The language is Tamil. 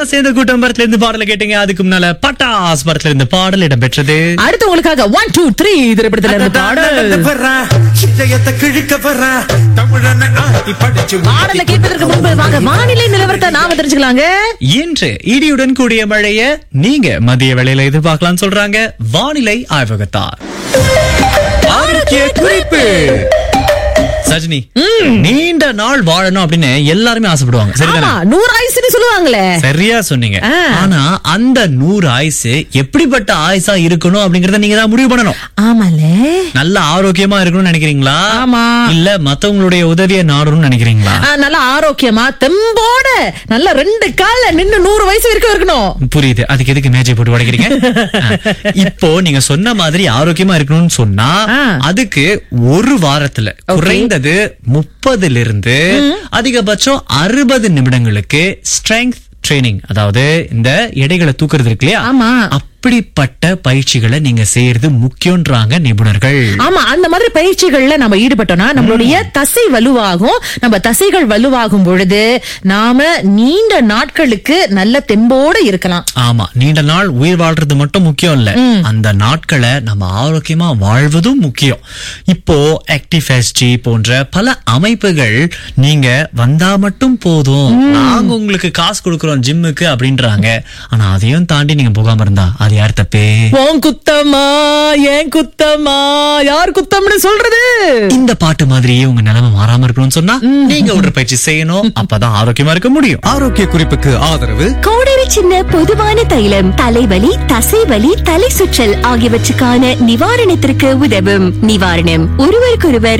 சேர்ந்த கூட்டம் படத்துல இருந்து பாடல கேட்டீங்க அதுக்கு முன்னால பட்டாஸ் படத்துல இருந்து பாடல் இடம்பெற்றது அடுத்து உங்களுக்காக ஒன் டூ த்ரீ திரைப்படத்துல இருந்து பாடல் இதயத்தை கிழிக்க வர தமிழனை ஆட்டி படிச்சு பாடலை கேட்பதற்கு முன்பு வாங்க வானிலை நிலவரத்தை நாம தெரிஞ்சுக்கலாங்க இன்று இடியுடன் கூடிய மழைய நீங்க மதிய வேளையில எதிர்பார்க்கலாம்னு சொல்றாங்க வானிலை ஆய்வகத்தார் ஆரோக்கிய குறிப்பு சஜினி நீண்ட நாள் வாழணும் அப்படின்னு எல்லாருமே ஆசைப்படுவாங்க சரிதானே ஆமா நூறு ஆயுசுன்னு சொல்லுவாங்களே சரியா சொன்னீங்க ஆ. ஆனா அந்த நூறு ஆயுசு எப்படிப்பட்ட ஆயுசா இருக்கணும் அப்படிங்கறத நீங்க தான் முடிவு பண்ணணும் ஆமால நல்ல ஆரோக்கியமா இருக்கணும்னு நினைக்கிறீங்களா ஆமா. இல்ல மத்தவங்களுடைய உதவியை நாடணும்னு நினைக்கிறீங்களா நல்ல ஆரோக்கியமா தெம்போட நல்ல ரெண்டு கால்ல நின்னு நூறு வயசு வரைக்கும் இருக்கணும் புரியுது அதுக்கு எதுக்கு மேஜை போட்டு உடைக்கிறீங்க ஆ. இப்போ நீங்க சொன்ன மாதிரி ஆரோக்கியமா இருக்கணும்னு சொன்னா ஆ. அதுக்கு ஒரு வாரத்துல குறைந்தது முப்பதுல இருந்து அதிகபட்சம் அறுபது நிமிடங்களுக்கு ஸ்ட்ரெங்க் ட்ரைனிங் அதாவது இந்த எடைகளை தூக்குறது இருக்கு இல்லையா ஆமா. அப்படிப்பட்ட பயிற்சிகளை நீங்க செய்யறது முக்கியன்றாங்க நிபுணர்கள் ஆமா அந்த மாதிரி பயிற்சிகள்ல நம்ம ஈடுபட்டோம்னா நம்மளுடைய தசை வலுவாகும் நம்ம தசைகள் வலுவாகும் பொழுது நாம நீண்ட நாட்களுக்கு நல்ல தெம்போட இருக்கலாம் ஆமா நீண்ட நாள் உயிர் வாழ்றது மட்டும் முக்கியம் இல்ல அந்த நாட்களை நம்ம ஆரோக்கியமா வாழ்வதும் முக்கியம் இப்போ ஆக்டிவ் எஸ்டி போன்ற பல அமைப்புகள் நீங்க வந்தா மட்டும் போதும் நாங்க உங்களுக்கு காசு கொடுக்கறோம் ஜிம்முக்கு அப்படின்றாங்க ஆனா அதையும் தாண்டி நீங்க போகாம இருந்தா அது யார் தப்பே உன் குத்தமா ஏன் குத்தமா யார் குத்தம்னு சொல்றது இந்த பாட்டு மாதிரியே உங்க நிலைமை மாறாம இருக்கணும்னு சொன்னா நீங்க உடற்பயிற்சி செய்யணும் அப்பதான் ஆரோக்கியமா இருக்க முடியும் ஆரோக்கிய குறிப்புக்கு ஆதரவு கோடரி சின்ன பொதுவான தைலம் தலைவலி தசைவலி தலை சுற்றல் ஆகியவற்றுக்கான நிவாரணத்திற்கு உதவும் நிவாரணம் ஒருவருக்கொருவர்